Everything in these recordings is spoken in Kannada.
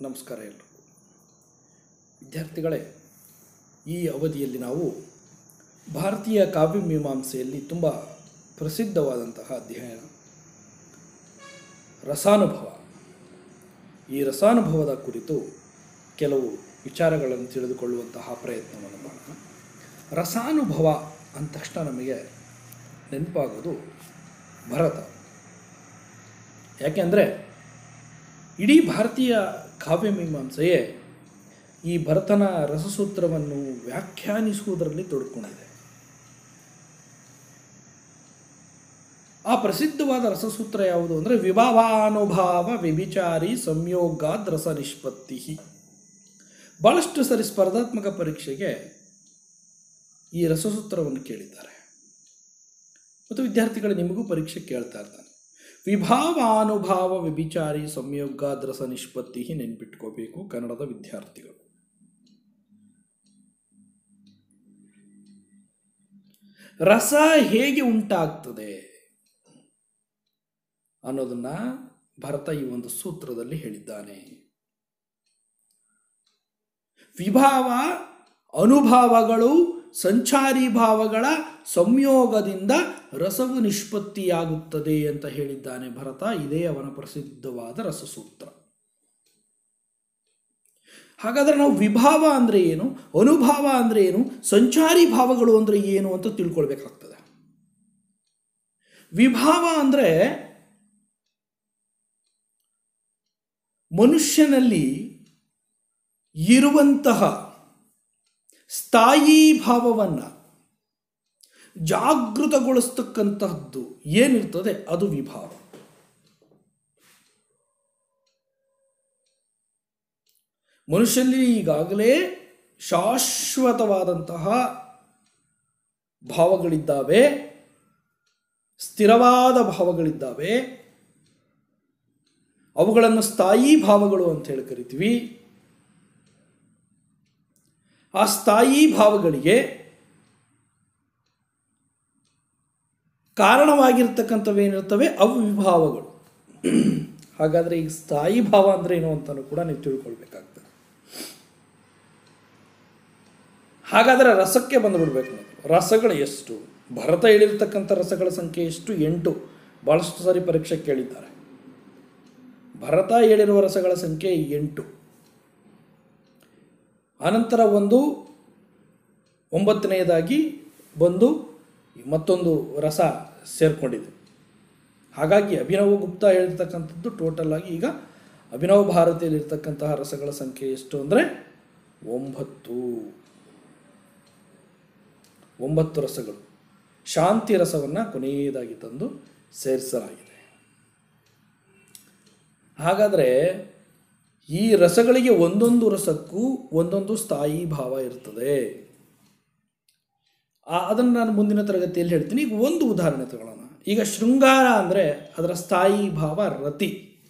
ನಮಸ್ಕಾರ ಎಲ್ಲರಿಗೂ ವಿದ್ಯಾರ್ಥಿಗಳೇ ಈ ಅವಧಿಯಲ್ಲಿ ನಾವು ಭಾರತೀಯ ಕಾವ್ಯ ಮೀಮಾಂಸೆಯಲ್ಲಿ ತುಂಬ ಪ್ರಸಿದ್ಧವಾದಂತಹ ಅಧ್ಯಯನ ರಸಾನುಭವ ಈ ರಸಾನುಭವದ ಕುರಿತು ಕೆಲವು ವಿಚಾರಗಳನ್ನು ತಿಳಿದುಕೊಳ್ಳುವಂತಹ ಪ್ರಯತ್ನವನ್ನು ಮಾಡೋಣ ರಸಾನುಭವ ಅಂದ ತಕ್ಷಣ ನಮಗೆ ನೆನಪಾಗೋದು ಭರತ ಯಾಕೆಂದರೆ ಇಡೀ ಭಾರತೀಯ ಕಾವ್ಯಮೀಮಾಂಸೆಯೇ ಈ ಭರತನ ರಸಸೂತ್ರವನ್ನು ವ್ಯಾಖ್ಯಾನಿಸುವುದರಲ್ಲಿ ತೊಡಕೊಂಡಿದೆ ಆ ಪ್ರಸಿದ್ಧವಾದ ರಸಸೂತ್ರ ಯಾವುದು ಅಂದರೆ ವಿಭಾವಾನುಭಾವ ವ್ಯಭಿಚಾರಿ ಸಂಯೋಗಾದ್ ರಸ ನಿಷ್ಪತ್ತಿ ಭಾಳಷ್ಟು ಸರಿ ಸ್ಪರ್ಧಾತ್ಮಕ ಪರೀಕ್ಷೆಗೆ ಈ ರಸಸೂತ್ರವನ್ನು ಕೇಳಿದ್ದಾರೆ ಮತ್ತು ವಿದ್ಯಾರ್ಥಿಗಳು ನಿಮಗೂ ಪರೀಕ್ಷೆ ಕೇಳ್ತಾ ಇರ್ತಾನೆ ವಿಭಾವಾನುಭಾವ ವ್ಯಭಿಚಾರಿ ಸಂಯೋಗಾದ್ ರಸ ನಿಷ್ಪತ್ತಿ ನೆನ್ಪಿಟ್ಕೋಬೇಕು ಕನ್ನಡದ ವಿದ್ಯಾರ್ಥಿಗಳು ರಸ ಹೇಗೆ ಉಂಟಾಗ್ತದೆ ಅನ್ನೋದನ್ನ ಭರತ ಈ ಒಂದು ಸೂತ್ರದಲ್ಲಿ ಹೇಳಿದ್ದಾನೆ ವಿಭಾವ ಅನುಭಾವಗಳು ಸಂಚಾರಿ ಭಾವಗಳ ಸಂಯೋಗದಿಂದ ರಸವು ನಿಷ್ಪತ್ತಿಯಾಗುತ್ತದೆ ಅಂತ ಹೇಳಿದ್ದಾನೆ ಭರತ ಇದೇ ಅವನ ಪ್ರಸಿದ್ಧವಾದ ರಸಸೂತ್ರ ಹಾಗಾದರೆ ನಾವು ವಿಭಾವ ಅಂದರೆ ಏನು ಅನುಭಾವ ಅಂದರೆ ಏನು ಸಂಚಾರಿ ಭಾವಗಳು ಅಂದರೆ ಏನು ಅಂತ ತಿಳ್ಕೊಳ್ಬೇಕಾಗ್ತದೆ ವಿಭಾವ ಅಂದರೆ ಮನುಷ್ಯನಲ್ಲಿ ಇರುವಂತಹ ಸ್ಥಾಯಿ ಭಾವವನ್ನು ಜಾಗೃತಗೊಳಿಸ್ತಕ್ಕಂತಹದ್ದು ಏನಿರ್ತದೆ ಅದು ವಿಭಾವ ಮನುಷ್ಯನಲ್ಲಿ ಈಗಾಗಲೇ ಶಾಶ್ವತವಾದಂತಹ ಭಾವಗಳಿದ್ದಾವೆ ಸ್ಥಿರವಾದ ಭಾವಗಳಿದ್ದಾವೆ ಅವುಗಳನ್ನು ಸ್ಥಾಯಿ ಭಾವಗಳು ಅಂತ ಹೇಳಿ ಕರಿತೀವಿ ಆ ಸ್ಥಾಯಿ ಭಾವಗಳಿಗೆ ಕಾರಣವಾಗಿರ್ತಕ್ಕಂಥವೇನಿರ್ತವೆ ಅವು ವಿಭಾವಗಳು ಹಾಗಾದರೆ ಈಗ ಸ್ಥಾಯಿ ಭಾವ ಅಂದರೆ ಏನು ಅಂತಲೂ ಕೂಡ ನೀವು ತಿಳ್ಕೊಳ್ಬೇಕಾಗ್ತದೆ ಹಾಗಾದರೆ ರಸಕ್ಕೆ ಬಂದುಬಿಡ್ಬೇಕು ನಾವು ರಸಗಳು ಎಷ್ಟು ಭರತ ಹೇಳಿರ್ತಕ್ಕಂಥ ರಸಗಳ ಸಂಖ್ಯೆ ಎಷ್ಟು ಎಂಟು ಭಾಳಷ್ಟು ಸಾರಿ ಪರೀಕ್ಷೆ ಕೇಳಿದ್ದಾರೆ ಭರತ ಹೇಳಿರುವ ರಸಗಳ ಸಂಖ್ಯೆ ಎಂಟು ಆನಂತರ ಒಂದು ಒಂಬತ್ತನೆಯದಾಗಿ ಬಂದು ಮತ್ತೊಂದು ರಸ ಸೇರಿಕೊಂಡಿದೆ ಹಾಗಾಗಿ ಅಭಿನವ ಗುಪ್ತ ಹೇಳಿರ್ತಕ್ಕಂಥದ್ದು ಟೋಟಲ್ ಆಗಿ ಈಗ ಅಭಿನವ ಭಾರತಿಯಲ್ಲಿರ್ತಕ್ಕಂತಹ ರಸಗಳ ಸಂಖ್ಯೆ ಎಷ್ಟು ಅಂದರೆ ಒಂಬತ್ತು ಒಂಬತ್ತು ರಸಗಳು ಶಾಂತಿ ರಸವನ್ನು ಕೊನೆಯದಾಗಿ ತಂದು ಸೇರಿಸಲಾಗಿದೆ ಹಾಗಾದರೆ ಈ ರಸಗಳಿಗೆ ಒಂದೊಂದು ರಸಕ್ಕೂ ಒಂದೊಂದು ಸ್ಥಾಯಿ ಭಾವ ಇರ್ತದೆ ಅದನ್ನು ನಾನು ಮುಂದಿನ ತರಗತಿಯಲ್ಲಿ ಹೇಳ್ತೀನಿ ಈಗ ಒಂದು ಉದಾಹರಣೆ ತಗೊಳ್ಳೋಣ ಈಗ ಶೃಂಗಾರ ಅಂದರೆ ಅದರ ಸ್ಥಾಯಿ ಭಾವ ರತಿ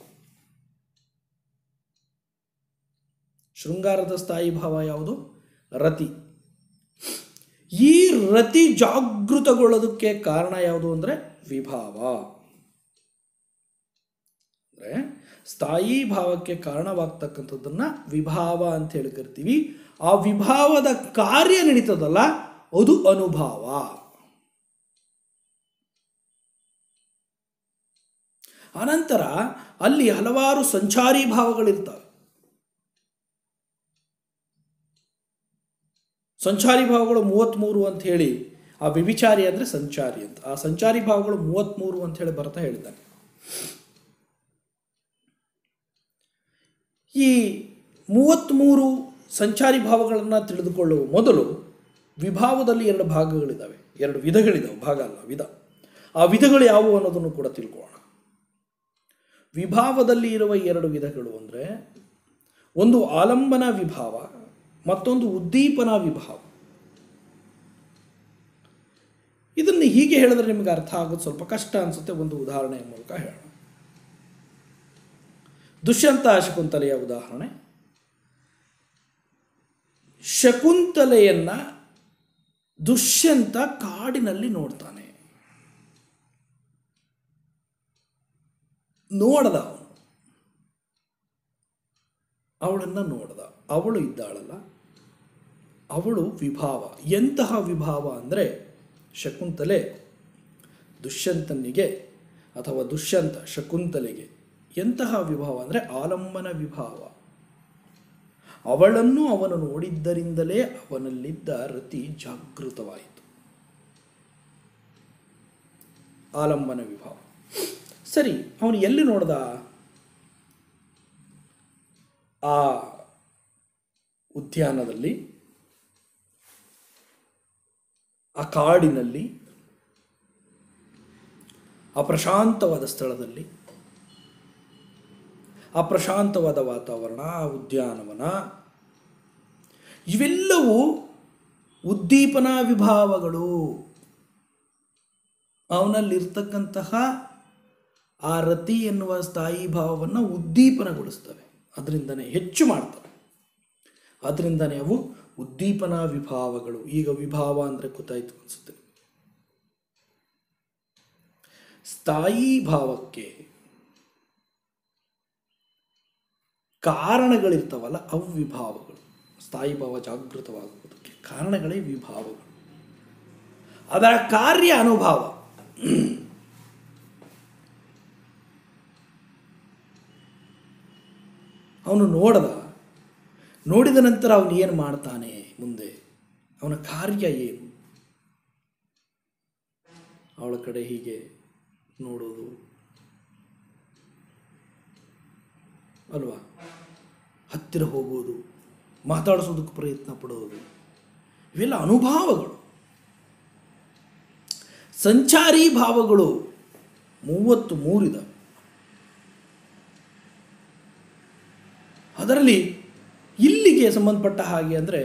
ಶೃಂಗಾರದ ಸ್ಥಾಯಿ ಭಾವ ಯಾವುದು ರತಿ ಈ ರತಿ ಜಾಗೃತಗೊಳ್ಳೋದಕ್ಕೆ ಕಾರಣ ಯಾವುದು ಅಂದರೆ ವಿಭಾವ ಅಂದರೆ ಸ್ಥಾಯಿ ಭಾವಕ್ಕೆ ಕಾರಣವಾಗ್ತಕ್ಕಂಥದ್ದನ್ನು ವಿಭಾವ ಅಂತ ಹೇಳಿ ಕರಿತೀವಿ ಆ ವಿಭಾವದ ಕಾರ್ಯ ನಡೀತದಲ್ಲ ಅದು ಅನುಭಾವ ಅನಂತರ ಅಲ್ಲಿ ಹಲವಾರು ಸಂಚಾರಿ ಭಾವಗಳಿರ್ತವೆ ಸಂಚಾರಿ ಭಾವಗಳು ಮೂವತ್ತ್ಮೂರು ಅಂತ ಹೇಳಿ ಆ ವ್ಯಭಿಚಾರಿ ಅಂದರೆ ಸಂಚಾರಿ ಅಂತ ಆ ಸಂಚಾರಿ ಭಾವಗಳು ಮೂವತ್ತ್ಮೂರು ಅಂತ ಹೇಳಿ ಬರ್ತಾ ಹೇಳಿದ್ದಾನೆ ಈ ಮೂವತ್ತ್ಮೂರು ಸಂಚಾರಿ ಭಾವಗಳನ್ನು ತಿಳಿದುಕೊಳ್ಳುವ ಮೊದಲು ವಿಭಾವದಲ್ಲಿ ಎರಡು ಭಾಗಗಳಿದ್ದಾವೆ ಎರಡು ವಿಧಗಳಿದ್ದಾವೆ ಭಾಗ ಅಲ್ಲ ವಿಧ ಆ ವಿಧಗಳು ಯಾವುವು ಅನ್ನೋದನ್ನು ಕೂಡ ತಿಳ್ಕೊಳ್ಳೋಣ ವಿಭಾವದಲ್ಲಿ ಇರುವ ಎರಡು ವಿಧಗಳು ಅಂದರೆ ಒಂದು ಆಲಂಬನ ವಿಭಾವ ಮತ್ತೊಂದು ಉದ್ದೀಪನ ವಿಭಾವ ಇದನ್ನು ಹೀಗೆ ಹೇಳಿದ್ರೆ ನಿಮಗೆ ಅರ್ಥ ಆಗೋದು ಸ್ವಲ್ಪ ಕಷ್ಟ ಅನಿಸುತ್ತೆ ಒಂದು ಉದಾಹರಣೆಯ ಮೂಲಕ ಹೇಳೋಣ ದುಷ್ಯಂತ ಶಕುಂತಲೆಯ ಉದಾಹರಣೆ ಶಕುಂತಲೆಯನ್ನ ದುಷ್ಯಂತ ಕಾಡಿನಲ್ಲಿ ನೋಡ್ತಾನೆ ನೋಡದ ಅವನು ಅವಳನ್ನು ನೋಡ್ದ ಅವಳು ಇದ್ದಾಳಲ್ಲ ಅವಳು ವಿಭಾವ ಎಂತಹ ವಿಭಾವ ಅಂದರೆ ಶಕುಂತಲೆ ದುಷ್ಯಂತನಿಗೆ ಅಥವಾ ದುಷ್ಯಂತ ಶಕುಂತಲೆಗೆ ಎಂತಹ ವಿಭಾವ ಅಂದರೆ ಆಲಂಬನ ವಿಭಾವ ಅವಳನ್ನು ಅವನು ನೋಡಿದ್ದರಿಂದಲೇ ಅವನಲ್ಲಿದ್ದ ರತಿ ಜಾಗೃತವಾಯಿತು ಆಲಂಬನ ವಿಭಾವ ಸರಿ ಅವನು ಎಲ್ಲಿ ನೋಡ್ದ ಆ ಉದ್ಯಾನದಲ್ಲಿ ಆ ಕಾಡಿನಲ್ಲಿ ಆ ಪ್ರಶಾಂತವಾದ ಸ್ಥಳದಲ್ಲಿ ಆ ಪ್ರಶಾಂತವಾದ ವಾತಾವರಣ ಆ ಉದ್ಯಾನವನ ಇವೆಲ್ಲವೂ ಉದ್ದೀಪನಾ ವಿಭಾವಗಳು ಅವನಲ್ಲಿರ್ತಕ್ಕಂತಹ ಆ ರತಿ ಎನ್ನುವ ಸ್ಥಾಯಿ ಭಾವವನ್ನು ಉದ್ದೀಪನಗೊಳಿಸ್ತವೆ ಅದರಿಂದನೇ ಹೆಚ್ಚು ಮಾಡ್ತವೆ ಅದರಿಂದನೇ ಅವು ಉದ್ದೀಪನಾ ವಿಭಾವಗಳು ಈಗ ವಿಭಾವ ಅಂದರೆ ಗೊತ್ತಾಯ್ತು ಅನಿಸುತ್ತೆ ಸ್ಥಾಯಿ ಭಾವಕ್ಕೆ ಕಾರಣಗಳಿರ್ತಾವಲ್ಲ ಅವು ವಿಭಾವಗಳು ಸ್ಥಾಯಿ ಭಾವ ಜಾಗೃತವಾಗುವುದಕ್ಕೆ ಕಾರಣಗಳೇ ವಿಭಾವಗಳು ಅದರ ಕಾರ್ಯ ಅನುಭವ ಅವನು ನೋಡ್ದ ನೋಡಿದ ನಂತರ ಅವನು ಏನು ಮಾಡ್ತಾನೆ ಮುಂದೆ ಅವನ ಕಾರ್ಯ ಏನು ಅವಳ ಕಡೆ ಹೀಗೆ ನೋಡೋದು ಅಲ್ವಾ ಹತ್ತಿರ ಹೋಗೋದು ಮಾತಾಡಿಸೋದಕ್ಕೆ ಪ್ರಯತ್ನ ಪಡೋದು ಇವೆಲ್ಲ ಅನುಭಾವಗಳು ಸಂಚಾರಿ ಭಾವಗಳು ಮೂವತ್ತು ಮೂರಿದಾವೆ ಅದರಲ್ಲಿ ಇಲ್ಲಿಗೆ ಸಂಬಂಧಪಟ್ಟ ಹಾಗೆ ಅಂದರೆ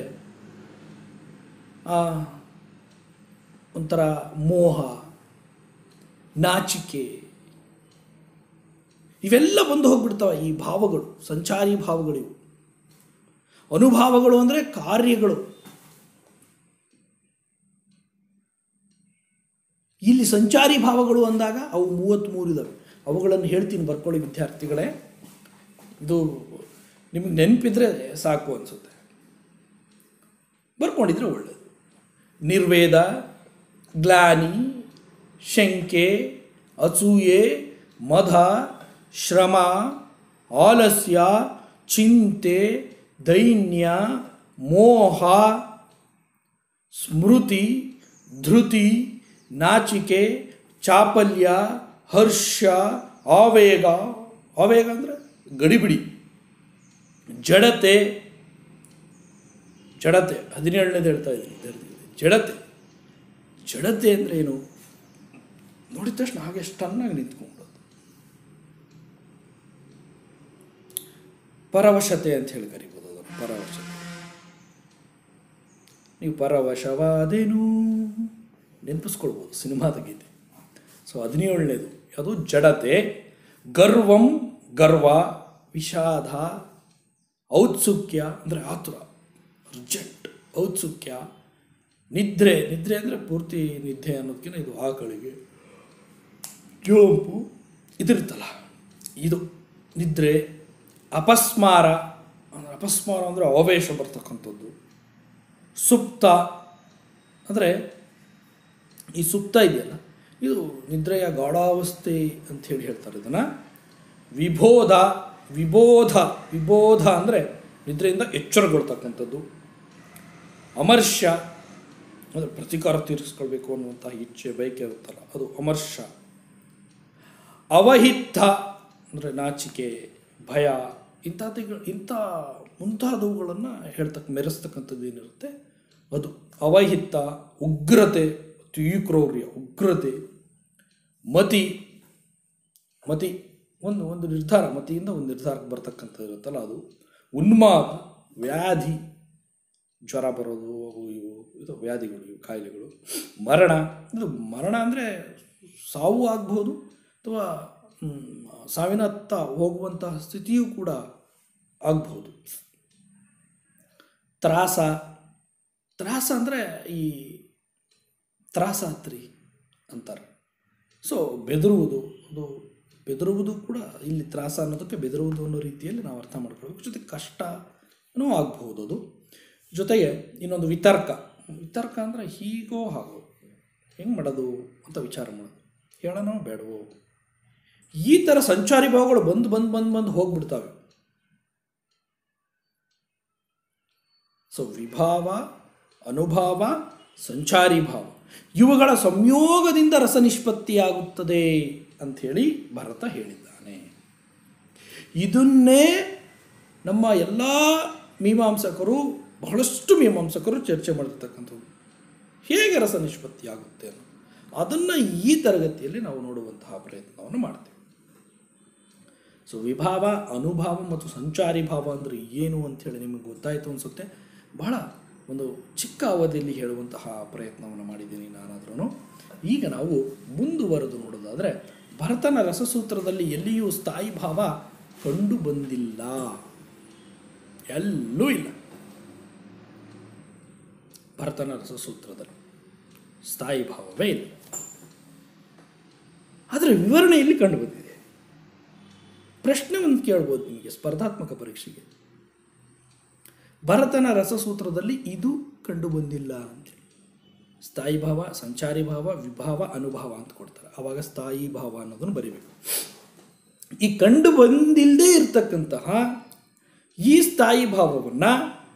ಒಂಥರ ಮೋಹ ನಾಚಿಕೆ ಇವೆಲ್ಲ ಬಂದು ಹೋಗ್ಬಿಡ್ತಾವೆ ಈ ಭಾವಗಳು ಸಂಚಾರಿ ಭಾವಗಳು ಇವು ಅನುಭಾವಗಳು ಅಂದರೆ ಕಾರ್ಯಗಳು ಇಲ್ಲಿ ಸಂಚಾರಿ ಭಾವಗಳು ಅಂದಾಗ ಅವು ಮೂವತ್ತ್ಮೂರು ಇದ್ದಾವೆ ಅವುಗಳನ್ನು ಹೇಳ್ತೀನಿ ಬರ್ಕೊಳ್ಳಿ ವಿದ್ಯಾರ್ಥಿಗಳೇ ಇದು ನಿಮಗೆ ನೆನಪಿದ್ರೆ ಸಾಕು ಅನಿಸುತ್ತೆ ಬರ್ಕೊಂಡಿದ್ರೆ ಒಳ್ಳೆಯದು ನಿರ್ವೇದ ಗ್ಲಾನಿ ಶಂಕೆ ಅಸೂಯೆ ಮದ ಶ್ರಮ ಆಲಸ್ಯ ಚಿಂತೆ ದೈನ್ಯ ಮೋಹ ಸ್ಮೃತಿ ಧೃತಿ ನಾಚಿಕೆ ಚಾಪಲ್ಯ ಹರ್ಷ ಆವೇಗ ಆವೇಗ ಅಂದರೆ ಗಡಿಬಿಡಿ ಜಡತೆ ಜಡತೆ ಹದಿನೇಳನೇದು ಹೇಳ್ತಾ ಇದ್ದೀನಿ ಜಡತೆ ಜಡತೆ ಅಂದರೆ ಏನು ನೋಡಿದ ತಕ್ಷಣ ಹಾಗೆ ಸ್ಟನ್ನಾಗಿ ನಿಂತ್ಕೊಂಡ್ಬಿಡೋದು ಪರವಶತೆ ಅಂತ ಹೇಳಿ ಕರಿಬೋದು ಅದನ್ನು ಪರವಶತೆ ನೀವು ಪರವಶವಾದೇನು ನೆನಪಿಸ್ಕೊಳ್ಬೋದು ಸಿನಿಮಾದ ಗೀತೆ ಸೊ ಹದಿನೇಳನೇದು ಅದು ಜಡತೆ ಗರ್ವಂ ಗರ್ವ ವಿಷಾದ ಔತ್ಸುಕ್ಯ ಅಂದರೆ ಆತುರ ಅರ್ಜೆಂಟ್ ಔತ್ಸುಕ್ಯ ನಿದ್ರೆ ನಿದ್ರೆ ಅಂದರೆ ಪೂರ್ತಿ ನಿದ್ದೆ ಅನ್ನೋದಕ್ಕಿಂತ ಇದು ಆಕಳಿಗೆ ಜೋಂಪು ಇದಿರುತ್ತಲ್ಲ ಇದು ನಿದ್ರೆ ಅಪಸ್ಮಾರ ಅಂದರೆ ಅಪಸ್ಮಾರ ಅಂದರೆ ಆವೇಶ ಬರ್ತಕ್ಕಂಥದ್ದು ಸುಪ್ತ ಅಂದರೆ ಈ ಸುಪ್ತ ಇದೆಯಲ್ಲ ಇದು ನಿದ್ರೆಯ ಗಾಢಾವಸ್ಥೆ ಅಂಥೇಳಿ ಹೇಳ್ತಾರೆ ಇದನ್ನು ವಿಬೋಧ ವಿಬೋಧ ವಿಬೋಧ ಅಂದರೆ ನಿದ್ರೆಯಿಂದ ಎಚ್ಚರಗೊಳ್ತಕ್ಕಂಥದ್ದು ಅಮರ್ಷ ಅಂದರೆ ಪ್ರತಿಕಾರ ತೀರಿಸ್ಕೊಳ್ಬೇಕು ಅನ್ನುವಂಥ ಇಚ್ಛೆ ಬಯಕೆ ಇರುತ್ತಲ್ಲ ಅದು ಅಮರ್ಷ ಅವಹಿತ ಅಂದರೆ ನಾಚಿಕೆ ಭಯ ಇಂಥದ್ದು ಇಂಥ ಮುಂತಾದವುಗಳನ್ನು ಹೇಳ್ತಕ್ಕ ಮೆರೆಸ್ತಕ್ಕಂಥದ್ದು ಏನಿರುತ್ತೆ ಅದು ಅವಹಿತ ಉಗ್ರತೆ ತೀಕ್ರೌರ್ಯ ಉಗ್ರತೆ ಮತಿ ಮತಿ ಒಂದು ಒಂದು ನಿರ್ಧಾರ ಮತಿಯಿಂದ ಒಂದು ನಿರ್ಧಾರಕ್ಕೆ ಬರ್ತಕ್ಕಂಥದ್ದು ಇರುತ್ತಲ್ಲ ಅದು ಉನ್ಮಾದ ವ್ಯಾಧಿ ಜ್ವರ ಬರೋದು ಅವು ಇವು ಇದು ವ್ಯಾಧಿಗಳು ಇವು ಕಾಯಿಲೆಗಳು ಮರಣ ಇದು ಮರಣ ಅಂದರೆ ಸಾವು ಆಗ್ಬೋದು ಅಥವಾ ಹ್ಮ್, ಸಾವಿನತ್ತ ಹೋಗುವಂತಹ ಸ್ಥಿತಿಯೂ ಕೂಡ ಆಗ್ಬೋದು ತ್ರಾಸ ತ್ರಾಸ ಅಂದರೆ ಈ ತ್ರಾಸಾತ್ರಿ ಅಂತಾರೆ ಸೊ ಬೆದರುವುದು ಅದು ಬೆದರುವುದು ಕೂಡ ಇಲ್ಲಿ ತ್ರಾಸ ಅನ್ನೋದಕ್ಕೆ ಬೆದರುವುದು ಅನ್ನೋ ರೀತಿಯಲ್ಲಿ ನಾವು ಅರ್ಥ ಮಾಡ್ಕೊಳ್ಬೇಕು ಜೊತೆ ಕಷ್ಟನೂ ಆಗಬಹುದು ಅದು ಜೊತೆಗೆ ಇನ್ನೊಂದು ವಿತರ್ಕ ವಿತರ್ಕ ಅಂದರೆ ಹೀಗೋ ಹಾಗೋ ಹೆಂಗೆ ಮಾಡೋದು ಅಂತ ವಿಚಾರ ಮಾಡೋದು ಹೇಳೋಣ ಬೇಡವೋ ಈ ಥರ ಸಂಚಾರಿ ಭಾವಗಳು ಬಂದು ಬಂದು ಬಂದು ಬಂದು ಹೋಗ್ಬಿಡ್ತವೆ ಸೊ ವಿಭಾವ ಅನುಭಾವ ಸಂಚಾರಿ ಭಾವ ಇವುಗಳ ಸಂಯೋಗದಿಂದ ರಸ ನಿಷ್ಪತ್ತಿಯಾಗುತ್ತದೆ ಅಂಥೇಳಿ ಭರತ ಹೇಳಿದ್ದಾನೆ ಇದನ್ನೇ ನಮ್ಮ ಎಲ್ಲ ಮೀಮಾಂಸಕರು ಬಹಳಷ್ಟು ಮೀಮಾಂಸಕರು ಚರ್ಚೆ ಮಾಡಿರ್ತಕ್ಕಂಥದ್ದು ಹೇಗೆ ರಸ ನಿಷ್ಪತ್ತಿ ಆಗುತ್ತೆ ಅನ್ನೋ ಅದನ್ನು ಈ ತರಗತಿಯಲ್ಲಿ ನಾವು ನೋಡುವಂತಹ ಪ್ರಯತ್ನವನ್ನು ಮಾಡ್ತೇವೆ ಸೊ ವಿಭಾವ ಅನುಭಾವ ಮತ್ತು ಸಂಚಾರಿ ಭಾವ ಅಂದರೆ ಏನು ಅಂಥೇಳಿ ನಿಮಗೆ ಗೊತ್ತಾಯಿತು ಅನಿಸುತ್ತೆ ಬಹಳ ಒಂದು ಚಿಕ್ಕ ಅವಧಿಯಲ್ಲಿ ಹೇಳುವಂತಹ ಪ್ರಯತ್ನವನ್ನು ಮಾಡಿದ್ದೀನಿ ನಾನಾದ್ರೂ ಈಗ ನಾವು ಮುಂದುವರೆದು ನೋಡೋದಾದರೆ ಭರತನ ರಸಸೂತ್ರದಲ್ಲಿ ಎಲ್ಲಿಯೂ ಸ್ಥಾಯಿ ಭಾವ ಕಂಡು ಬಂದಿಲ್ಲ ಎಲ್ಲೂ ಇಲ್ಲ ಭರತನ ರಸಸೂತ್ರದಲ್ಲಿ ಸ್ಥಾಯಿ ಭಾವವೇ ಇಲ್ಲ ಆದರೆ ವಿವರಣೆಯಲ್ಲಿ ಕಂಡು ಬಂದಿದೆ ಪ್ರಶ್ನೆ ಒಂದು ಕೇಳ್ಬೋದು ನಿಮಗೆ ಸ್ಪರ್ಧಾತ್ಮಕ ಪರೀಕ್ಷೆಗೆ ಭರತನ ರಸಸೂತ್ರದಲ್ಲಿ ಇದು ಕಂಡು ಬಂದಿಲ್ಲ ಅಂತೇಳಿ ಸ್ಥಾಯಿ ಭಾವ ಸಂಚಾರಿ ಭಾವ ವಿಭಾವ ಅನುಭಾವ ಅಂತ ಕೊಡ್ತಾರೆ ಆವಾಗ ಸ್ಥಾಯಿ ಭಾವ ಅನ್ನೋದನ್ನು ಬರಿಬೇಕು ಈ ಕಂಡು ಬಂದಿಲ್ಲದೆ ಇರತಕ್ಕಂತಹ ಈ ಸ್ಥಾಯಿ ಭಾವವನ್ನು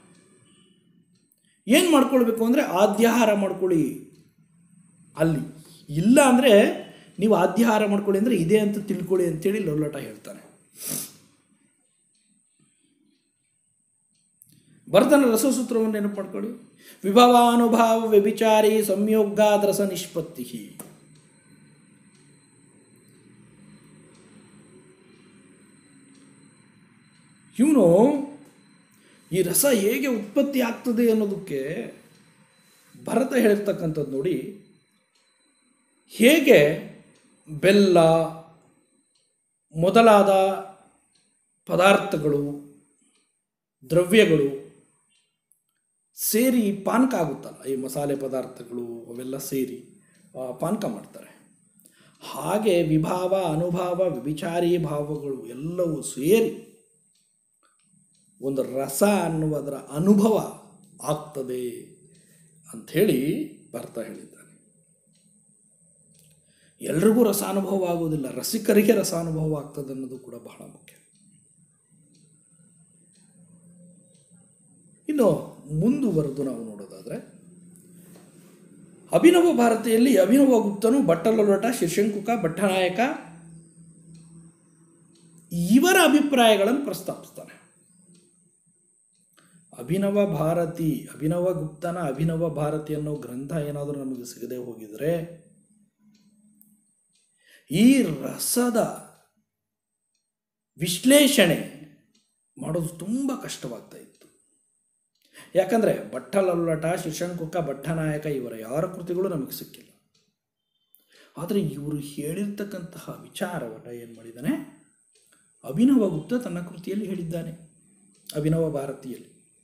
ಏನು ಮಾಡ್ಕೊಳ್ಬೇಕು ಅಂದರೆ ಆದ್ಯಾಹಾರ ಮಾಡ್ಕೊಳ್ಳಿ ಅಲ್ಲಿ ಇಲ್ಲ ಅಂದರೆ ನೀವು ಆದ್ಯಾಹಾರ ಮಾಡ್ಕೊಳ್ಳಿ ಅಂದರೆ ಇದೆ ಅಂತ ತಿಳ್ಕೊಳ್ಳಿ ಅಂತೇಳಿ ಲೊಲ್ಲಟ ಹೇಳ್ತಾನೆ ಭರತನ ರಸಸೂತ್ರವನ್ನು ನೆನಪು ಮಾಡ್ಕೊಳ್ಳಿ ವಿಭವಾನುಭಾವ ವ್ಯಭಿಚಾರಿ ಸಂಯೋಗಾದ ರಸ ನಿಷ್ಪತ್ತಿ ಇವನು ಈ ರಸ ಹೇಗೆ ಉತ್ಪತ್ತಿ ಆಗ್ತದೆ ಅನ್ನೋದಕ್ಕೆ ಭರತ ಹೇಳಿರ್ತಕ್ಕಂಥದ್ದು ನೋಡಿ ಹೇಗೆ ಬೆಲ್ಲ ಮೊದಲಾದ ಪದಾರ್ಥಗಳು ದ್ರವ್ಯಗಳು ಸೇರಿ ಪಾನಕ ಆಗುತ್ತಲ್ಲ ಈ ಮಸಾಲೆ ಪದಾರ್ಥಗಳು ಅವೆಲ್ಲ ಸೇರಿ ಆ, ಪಾನಕ ಮಾಡ್ತಾರೆ ಹಾಗೆ ವಿಭಾವ ಅನುಭಾವ ವ್ಯಭಿಚಾರಿ ಭಾವಗಳು ಎಲ್ಲವೂ ಸೇರಿ ಒಂದು ರಸ ಅನ್ನುವುದರ ಅನುಭವ ಆಗ್ತದೆ ಅಂಥೇಳಿ ಭರ್ತ ಹೇಳಿದ್ದಾನೆ ಎಲ್ರಿಗೂ ರಸಾನುಭವ ಆಗುವುದಿಲ್ಲ ರಸಿಕರಿಗೆ ರಸಾನುಭವ ಆಗ್ತದೆ ಅನ್ನೋದು ಕೂಡ ಬಹಳ ಮುಖ್ಯ ಇನ್ನು ಮುಂದುವರೆದು ನಾವು ನೋಡೋದಾದರೆ ಅಭಿನವ ಭಾರತಿಯಲ್ಲಿ ಅಭಿನವ ಗುಪ್ತನು ಬಟ್ಟಲೊರಟ ಶಿರ್ಶಂಕುಕ ಭಟ್ಟನಾಯಕ ಇವರ ಅಭಿಪ್ರಾಯಗಳನ್ನು ಪ್ರಸ್ತಾಪಿಸ್ತಾನೆ ಅಭಿನವ ಭಾರತಿ ಅಭಿನವ ಗುಪ್ತನ ಅಭಿನವ ಭಾರತಿ ಅನ್ನೋ ಗ್ರಂಥ ಏನಾದರೂ ನಮಗೆ ಸಿಗದೆ ಹೋಗಿದ್ರೆ ಈ ರಸದ ವಿಶ್ಲೇಷಣೆ ಮಾಡೋದು ತುಂಬ ಕಷ್ಟವಾಗ್ತಾ ಇತ್ತು ಯಾಕಂದರೆ ಭಟ್ಟಲಲ್ಲಟ ಶಿಶಂಕುಕ ಭಟ್ಟನಾಯಕ ಇವರ ಯಾರ ಕೃತಿಗಳು ನಮಗೆ ಸಿಕ್ಕಿಲ್ಲ ಆದರೆ ಇವರು ಹೇಳಿರ್ತಕ್ಕಂತಹ ವಿಚಾರವನ್ನು ಏನು ಮಾಡಿದ್ದಾನೆ ಅಭಿನವ ಗುಪ್ತ ತನ್ನ ಕೃತಿಯಲ್ಲಿ ಹೇಳಿದ್ದಾನೆ ಅಭಿನವ ಭಾರತಿಯಲ್ಲಿ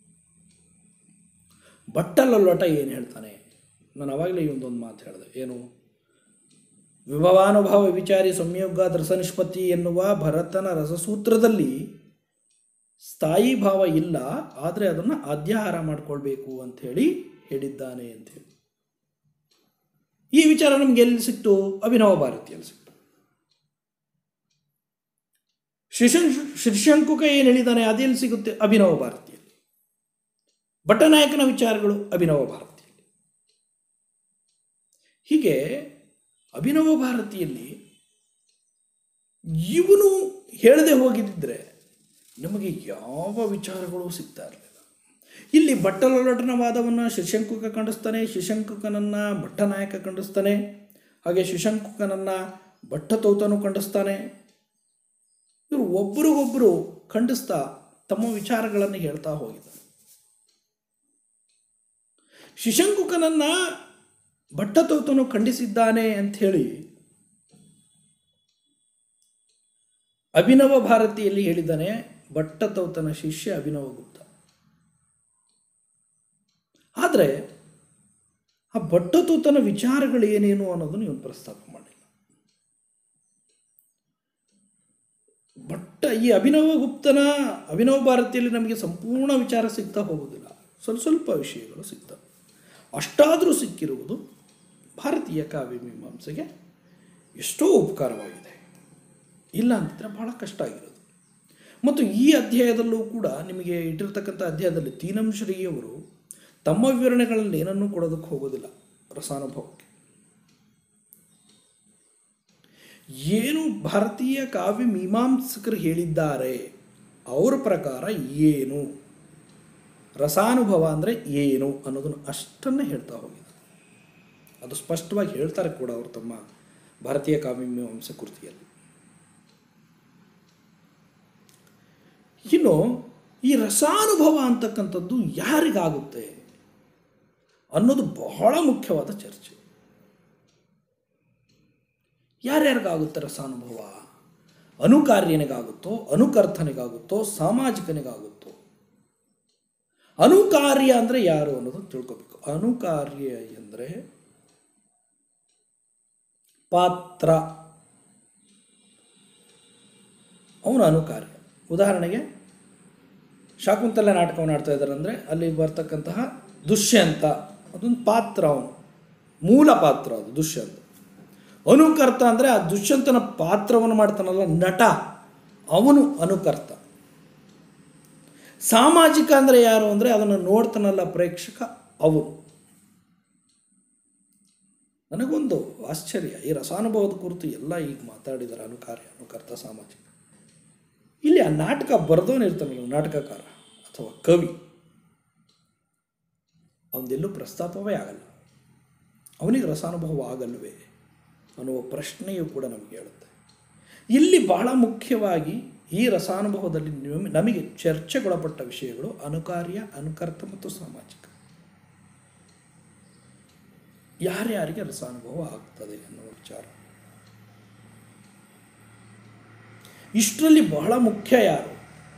ಭಟ್ಟಲಲ್ಲಟ ಏನು ಹೇಳ್ತಾನೆ ನಾನು ಅವಾಗಲೇ ಈ ಒಂದೊಂದು ಮಾತು ಹೇಳಿದೆ ಏನು ವಿಭವಾನುಭಾವ ವಿಚಾರಿ ಸಂಯೋಗ ರಸ ನಿಷ್ಪತ್ತಿ ಎನ್ನುವ ಭರತನ ರಸಸೂತ್ರದಲ್ಲಿ ಸ್ಥಾಯಿ ಭಾವ ಇಲ್ಲ ಆದರೆ ಅದನ್ನು ಅಧ್ಯಾಹಾರ ಮಾಡಿಕೊಳ್ಬೇಕು ಅಂಥೇಳಿ ಹೇಳಿದ್ದಾನೆ ಅಂಥೇಳಿ ಈ ವಿಚಾರ ನಮ್ಗೆ ಎಲ್ಲಿ ಸಿಕ್ತು ಅಭಿನವ ಭಾರತಿಯಲ್ಲಿ ಸಿಕ್ತು ಶಿಶಂ ಶಿರ್ಶಂಕುಕ ಏನು ಹೇಳಿದ್ದಾನೆ ಅದೆಲ್ಲಿ ಸಿಗುತ್ತೆ ಅಭಿನವ ಭಾರತಿಯಲ್ಲಿ ಭಟ್ಟನಾಯಕನ ವಿಚಾರಗಳು ಅಭಿನವ ಭಾರತಿಯಲ್ಲಿ ಹೀಗೆ ಅಭಿನವ ಭಾರತಿಯಲ್ಲಿ ಇವನು ಹೇಳದೆ ಹೋಗಿದ್ದರೆ ನಮಗೆ ಯಾವ ವಿಚಾರಗಳು ಸಿಗ್ತಾ ಇರಲಿಲ್ಲ ಇಲ್ಲಿ ಭಟ್ಟಲೊಲಟನ ವಾದವನ್ನು ಶಿಶಂಕುಕ ಖಂಡಿಸ್ತಾನೆ ಶಿಶಂಕುಕನನ್ನು ಭಟ್ಟನಾಯಕ ಖಂಡಿಸ್ತಾನೆ ಹಾಗೆ ಶಿಶಂಕುಕನನ್ನು ಭಟ್ಟತೌತನು ಖಂಡಿಸ್ತಾನೆ ಇವರು ಒಬ್ಬರಿಗೊಬ್ಬರು ಖಂಡಿಸ್ತಾ ತಮ್ಮ ವಿಚಾರಗಳನ್ನು ಹೇಳ್ತಾ ಹೋಗಿದ್ದಾರೆ ಶಿಶಂಕುಕನನ್ನು ಭಟ್ಟತೌತನು ಖಂಡಿಸಿದ್ದಾನೆ ಅಂಥೇಳಿ ಅಭಿನವ ಭಾರತಿಯಲ್ಲಿ ಹೇಳಿದ್ದಾನೆ ಭಟ್ಟತೌತನ ಶಿಷ್ಯ ಅಭಿನವ ಗುಪ್ತ ಆದರೆ ಆ ಭಟ್ಟತೌತನ ವಿಚಾರಗಳು ಏನೇನು ಅನ್ನೋದನ್ನು ಇವನು ಪ್ರಸ್ತಾಪ ಮಾಡಿಲ್ಲ ಅಟ್ಟ ಈ ಅಭಿನವ ಗುಪ್ತನ ಅಭಿನವ ಭಾರತಿಯಲ್ಲಿ ನಮಗೆ ಸಂಪೂರ್ಣ ವಿಚಾರ ಸಿಗ್ತಾ ಹೋಗೋದಿಲ್ಲ ಸ್ವಲ್ಪ ಸ್ವಲ್ಪ ವಿಷಯಗಳು ಸಿಗ್ತವೆ ಅಷ್ಟಾದರೂ ಸಿಕ್ಕಿರುವುದು ಭಾರತೀಯ ಕಾವ್ಯ ಮೀಮಾಂಸೆಗೆ ಎಷ್ಟೋ ಉಪಕಾರವಾಗಿದೆ ಇಲ್ಲ ಅಂತಿದ್ರೆ ಬಹಳ ಕಷ್ಟ ಆಗಿರೋದು ಮತ್ತು ಈ ಅಧ್ಯಾಯದಲ್ಲೂ ಕೂಡ ನಿಮಗೆ ಇಟ್ಟಿರ್ತಕ್ಕಂಥ ಅಧ್ಯಾಯದಲ್ಲಿ ತೀನಂ ಶ್ರೀಯವರು ತಮ್ಮ ವಿವರಣೆಗಳಲ್ಲಿ ಏನನ್ನೂ ಕೊಡೋದಕ್ಕೆ ಹೋಗೋದಿಲ್ಲ ರಸಾನುಭವಕ್ಕೆ ಏನು ಭಾರತೀಯ ಕಾವ್ಯ ಮೀಮಾಂಸಕರು ಹೇಳಿದ್ದಾರೆ ಅವರ ಪ್ರಕಾರ ಏನು ರಸಾನುಭವ ಅಂದರೆ ಏನು ಅನ್ನೋದನ್ನು ಅಷ್ಟನ್ನೇ ಹೇಳ್ತಾ ಹೋಗಿದ್ದಾರೆ ಅದು ಸ್ಪಷ್ಟವಾಗಿ ಹೇಳ್ತಾರೆ ಕೂಡ ಅವರು ತಮ್ಮ ಭಾರತೀಯ ಕಾವ್ಯ ಮೀಮಾಂಸೆ ಕೃತಿಯಲ್ಲಿ ಇನ್ನು ಈ ರಸಾನುಭವ ಅಂತಕ್ಕಂಥದ್ದು ಯಾರಿಗಾಗುತ್ತೆ ಅನ್ನೋದು ಬಹಳ ಮುಖ್ಯವಾದ ಚರ್ಚೆ ಯಾರ್ಯಾರಿಗಾಗುತ್ತೆ ರಸಾನುಭವ ಅನುಕಾರ್ಯನಿಗಾಗುತ್ತೋ ಅನುಕರ್ತನಿಗಾಗುತ್ತೋ ಸಾಮಾಜಿಕನಿಗಾಗುತ್ತೋ ಅನುಕಾರ್ಯ ಅಂದರೆ ಯಾರು ಅನ್ನೋದು ತಿಳ್ಕೊಬೇಕು ಅನುಕಾರ್ಯ ಎಂದರೆ ಪಾತ್ರ ಅವನು ಅನುಕಾರ್ಯ ಉದಾಹರಣೆಗೆ ಶಾಕುಂತಲ ನಾಟಕವನ್ನು ಆಡ್ತಾ ಇದ್ದಾರೆ ಅಂದರೆ ಅಲ್ಲಿ ಬರ್ತಕ್ಕಂತಹ ದುಷ್ಯಂತ ಅದೊಂದು ಪಾತ್ರ ಅವನು ಮೂಲ ಪಾತ್ರ ಅದು ದುಷ್ಯಂತ ಅನುಕರ್ತ ಅಂದರೆ ಆ ದುಷ್ಯಂತನ ಪಾತ್ರವನ್ನು ಮಾಡ್ತಾನಲ್ಲ ನಟ ಅವನು ಅನುಕರ್ತ ಸಾಮಾಜಿಕ ಅಂದರೆ ಯಾರು ಅಂದರೆ ಅದನ್ನು ನೋಡ್ತಾನಲ್ಲ ಪ್ರೇಕ್ಷಕ ಅವನು ನನಗೊಂದು ಆಶ್ಚರ್ಯ ಈ ರಸಾನುಭವದ ಕುರಿತು ಎಲ್ಲ ಈಗ ಮಾತಾಡಿದ್ದಾರೆ ಅನುಕಾರ್ಯ ಅನುಕರ್ತ ಸಾಮಾಜಿಕ ಇಲ್ಲಿ ಆ ನಾಟಕ ಬರೆದವನು ಇರ್ತಾನಲ್ಲ ನಾಟಕಕಾರ ಅಥವಾ ಕವಿ ಅವನದೆಲ್ಲೂ ಪ್ರಸ್ತಾಪವೇ ಆಗಲ್ಲ ಅವನಿಗೆ ರಸಾನುಭವ ಆಗಲ್ವೇ ಅನ್ನುವ ಪ್ರಶ್ನೆಯೂ ಕೂಡ ನಮಗೆ ಹೇಳುತ್ತೆ ಇಲ್ಲಿ ಬಹಳ ಮುಖ್ಯವಾಗಿ ಈ ರಸಾನುಭವದಲ್ಲಿ ನಮ- ನಮಗೆ ಚರ್ಚೆಗೊಳಪಟ್ಟ ವಿಷಯಗಳು ಅನುಕಾರ್ಯ ಅನುಕರ್ತ ಮತ್ತು ಸಾಮಾಜಿಕ ಯಾರ್ಯಾರಿಗೆ ರಸಾನುಭವ ಆಗ್ತದೆ ಅನ್ನುವ ವಿಚಾರ ಇಷ್ಟರಲ್ಲಿ ಬಹಳ ಮುಖ್ಯ ಯಾರು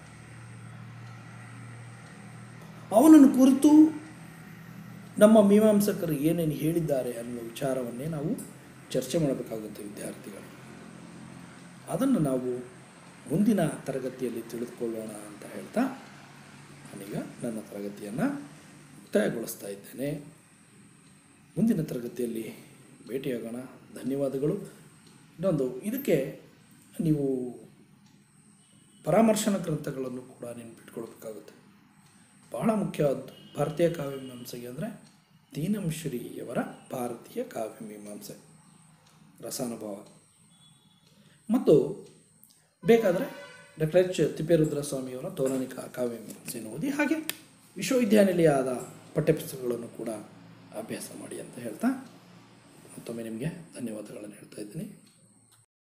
ಅವನನ್ನು ಕುರಿತು ನಮ್ಮ ಮೀಮಾಂಸಕರು ಏನೇನು ಹೇಳಿದ್ದಾರೆ ಅನ್ನುವ ವಿಚಾರವನ್ನೇ ನಾವು ಚರ್ಚೆ ಮಾಡಬೇಕಾಗುತ್ತೆ ವಿದ್ಯಾರ್ಥಿಗಳು ಅದನ್ನು ನಾವು ಮುಂದಿನ ತರಗತಿಯಲ್ಲಿ ತಿಳಿದುಕೊಳ್ಳೋಣ ಅಂತ ಹೇಳ್ತಾ ನಾನೀಗ ನನ್ನ ತರಗತಿಯನ್ನು ಮುಕ್ತಾಯಗೊಳಿಸ್ತಾ ಇದ್ದೇನೆ ಮುಂದಿನ ತರಗತಿಯಲ್ಲಿ ಭೇಟಿಯಾಗೋಣ ಧನ್ಯವಾದಗಳು ಇನ್ನೊಂದು ಇದಕ್ಕೆ ನೀವು ಪರಾಮರ್ಶನ ಗ್ರಂಥಗಳನ್ನು ಕೂಡ ನೆನ್ಪಿಟ್ಕೊಳ್ಬೇಕಾಗುತ್ತೆ ಬಹಳ ಮುಖ್ಯವಾದ್ದು ಭಾರತೀಯ ಕಾವ್ಯ ಮೀಮಾಂಸೆಗೆ ಅಂದರೆ ತೀನಂ ಶ್ರೀಯವರ ಭಾರತೀಯ ಕಾವ್ಯ ಮೀಮಾಂಸೆ ರಸಾನುಭವ ಮತ್ತು ಬೇಕಾದರೆ ಡಾಕ್ಟರ್ ಎಚ್ ತಿಪ್ಪೇರುದ್ರ ಸ್ವಾಮಿಯವರ ತೌಲನಿಕ ಕಾವ್ಯ ಮೀಮಾಂಸೆಯನ್ನು ಓದಿ ಹಾಗೆ ವಿಶ್ವವಿದ್ಯಾನಿಲಯದ ಪಠ್ಯಪುಸ್ತಕಗಳನ್ನು ಕೂಡ ಅಭ್ಯಾಸ ಮಾಡಿ ಅಂತ ಹೇಳ್ತಾ ಮತ್ತೊಮ್ಮೆ ನಿಮಗೆ ಧನ್ಯವಾದಗಳನ್ನು ಹೇಳ್ತಾ ಇದ್ದೀನಿ